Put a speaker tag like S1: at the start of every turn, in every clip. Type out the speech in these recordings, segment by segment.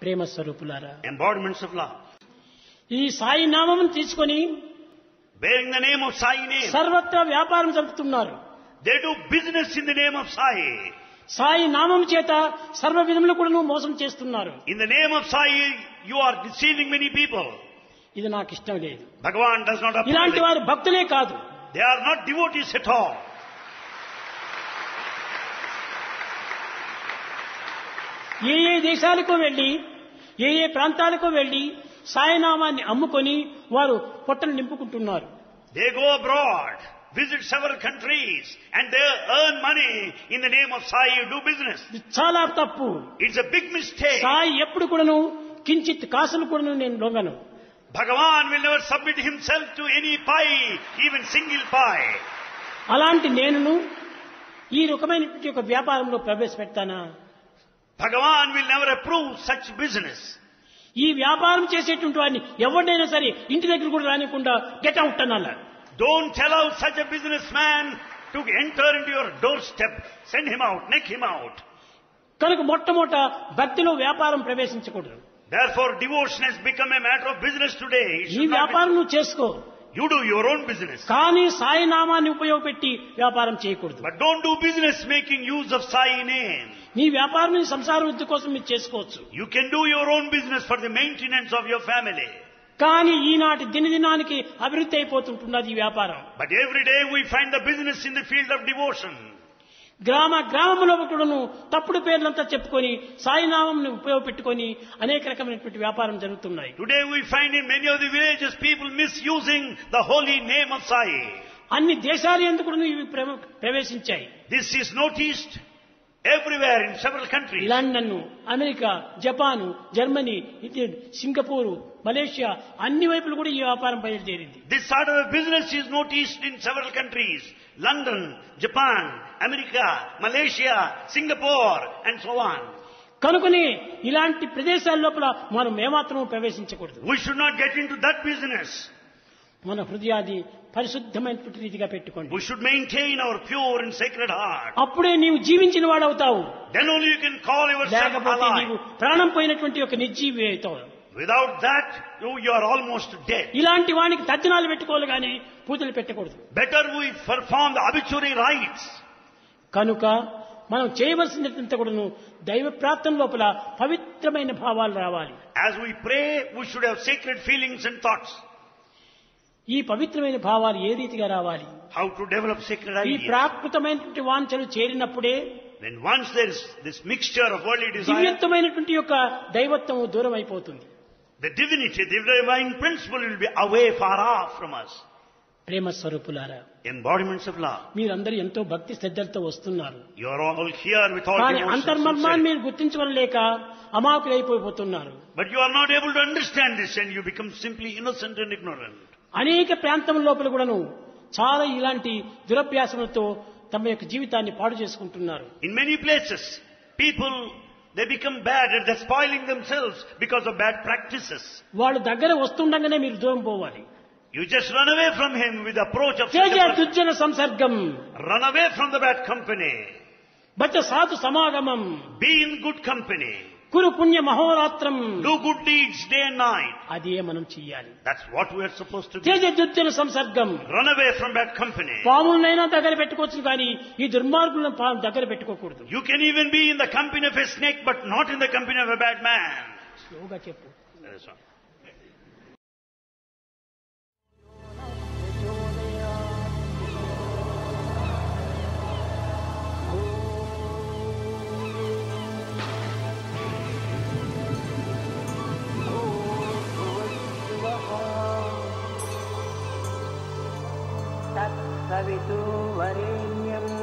S1: ప్రేమ స్వరూపులారా
S2: embodiments of love.
S1: ఈ సాయి నామం తీసుకొని
S2: Bearing the name of Sai name.
S1: సర్వత్రా వ్యాపారం జరుపుతున్నారు
S2: They do business in the name of Sai.
S1: Sai నామం చేత సర్వ విధములు కూడా మోసం చేస్తున్నారు
S2: In the name of Sai, you are deceiving many people.
S1: ఇది నాకు ఇష్టం లేదు
S2: Bhagavan does not approve
S1: ఇలాంటి
S2: it.
S1: వారు భక్తులే కాదు
S2: They are not devotees at all.
S1: ఏ ఏ దేశాలకు వెళ్లి ఏ ఏ ప్రాంతాలకు వెళ్లి సాయినామాన్ని అమ్ముకొని వారు పొట్టలు నింపుకుంటున్నారు
S2: They go abroad, visit several countries, and they earn money in the name of Sai. You do business.
S1: ఇది చాలా తప్పు
S2: It's a big mistake.
S1: Sai ఎప్పుడు కూడాను కించిత్ కాసులు కూడాను నేను లొంగను
S2: Bhagavan will never submit himself to any pie, even single pie.
S1: అలాంటి నేనును ఈ రకమైనటువంటి ఒక వ్యాపారంలో ప్రవేశపెడతానా
S2: Bhagavan will never approve such business.
S1: ఈ వ్యాపారం చేసేటువంటి వాడిని ఎవరినైనా సరే ఇంటి దగ్గర కూడా రానికుండా గెట్ అవుట్ అనాల
S2: Don't allow such a businessman to enter into your doorstep. Send him out, neck him out.
S1: కనుక మొట్టమొదట భక్తిలో వ్యాపారం ప్రవేశించకూడదు
S2: Therefore, devotion has become a matter of business today. It
S1: ఈ
S2: should not
S1: వ్యాపారం నువ్వు చేసుకో
S2: be- you do your own business.
S1: కానీ సాయి నామాన్ని ఉపయోగపెట్టి వ్యాపారం చేయకూడదు
S2: But don't do business making use of Sai name.
S1: నీ వ్యాపారం నీ సంసార వృద్ధి కోసం మీరు చేసుకోవచ్చు
S2: You can do your own business for the maintenance of your family.
S1: కానీ ఈనాటి దినదినానికి అభివృద్ధి అయిపోతుంటున్నది ఈ వ్యాపారం
S2: But every day we find the business in the field of devotion.
S1: గ్రామ గ్రామంలో కూడాను తప్పుడు పేర్లంతా చెప్పుకొని సాయినామంని ఉపయోగపెట్టుకొని అనేక రకమైనటువంటి వ్యాపారం జరుగుతున్నాయి
S2: Today we find in many of the villages people misusing the holy name of Sai.
S1: అన్ని దేశాలు ఎందుకు ఇవి ప్ర- ప్రవేశించాయి
S2: This is noticed everywhere in several countries.
S1: London America Japan Germany ఇది సింగపూరు మలేషియా అన్ని వైపులు కూడా ఈ వ్యాపారం బయలుదేరింది
S2: This sort of a business is noticed in several countries. London, Japan, America, Malaysia, Singapore and so on.
S1: కనుకనే ఇలాంటి ప్రదేశాల లోపల మనం ఏమాత్రం ప్రవేశించకూడదు
S2: We should not get into that business.
S1: మన హృదయాన్ని పరిశుద్ధమైనటువంటి రీతిగా పెట్టుకోండి
S2: We should maintain our pure and sacred heart.
S1: అప్పుడే నీవు జీవించిన వాడవుతావు
S2: Then only you can call yourself
S1: లేకపోతే నీవు
S2: alive.
S1: ప్రాణం పోయినటువంటి ఒక నిర్జీవి అవుతావు
S2: Without that, you, you are almost dead.
S1: ఇలాంటి వానికి తర్జనాలు పెట్టుకోవాలి కానీ పూజలు పెట్టకూడదు
S2: Better we perform the obituary rites.
S1: కనుక మనం చేయవలసినటువంటి కూడాను దైవ ప్రార్థన లోపల పవిత్రమైన భావాలు రావాలి
S2: As we pray, we should have sacred feelings and thoughts.
S1: ఈ పవిత్రమైన భావాలు ఏ రీతిగా రావాలి
S2: How to develop sacred
S1: ఈ
S2: ideas.
S1: ప్రాకృతమైనటువంటి వాంఛలు చేరినప్పుడే
S2: When once there is this mixture of worldly desire,
S1: దివ్యత్వమైనటువంటి యొక్క దైవత్వము దూరం అయిపోతుంది
S2: the divinity, the divine principle will be away, far off from us.
S1: ప్రేమ స్వరూపులారా
S2: Embodiments of love.
S1: మీరందరూ ఎంతో భక్తి శ్రద్ధలతో వస్తున్నారు
S2: You are all here with all
S1: కానీ
S2: devotion.
S1: అంతర్మర్మాన్ని
S2: sincerity.
S1: మీరు గుర్తించవలేక అమాకులైపోతున్నారు
S2: But you are not able to understand this and you become simply innocent and ignorant.
S1: అనేక ప్రాంతం లోపల కూడాను చాలా ఇలాంటి దురభ్యాసములతో తమ యొక్క జీవితాన్ని పాడు చేసుకుంటున్నారు
S2: In many places, people, they become bad and they're spoiling themselves because of bad practices.
S1: వాళ్ళు దగ్గర వస్తుండగానే మీరు దూరం పోవాలి
S2: You just run away from him with the approach of such
S1: Teja
S2: a person.
S1: దుర్జన సంసర్గం
S2: Run away from the bad company.
S1: బచ్చ సాధు సమాగమం
S2: Be in good company.
S1: కురు పుణ్య మహోరాత్రం
S2: Do good deeds day and night.
S1: అదే మనం చెయ్యాలి
S2: That's what we are supposed to do.
S1: Teja దుర్జన సంసర్గం
S2: Run away from bad company.
S1: పాములనైనా దగ్గర పెట్టుకోవచ్చు కానీ ఈ దుర్మార్గులను పా- దగ్గర పెట్టుకోకూడదు
S2: You can even be in the company of a snake, but not in the company of a bad man.
S1: స్లోగా చెప్పు
S2: That is all.
S3: तत्सवितुर्वरेण्यम्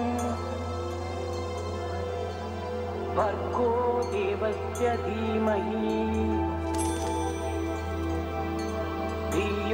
S3: भर्गो देवस्य धीमहि धियो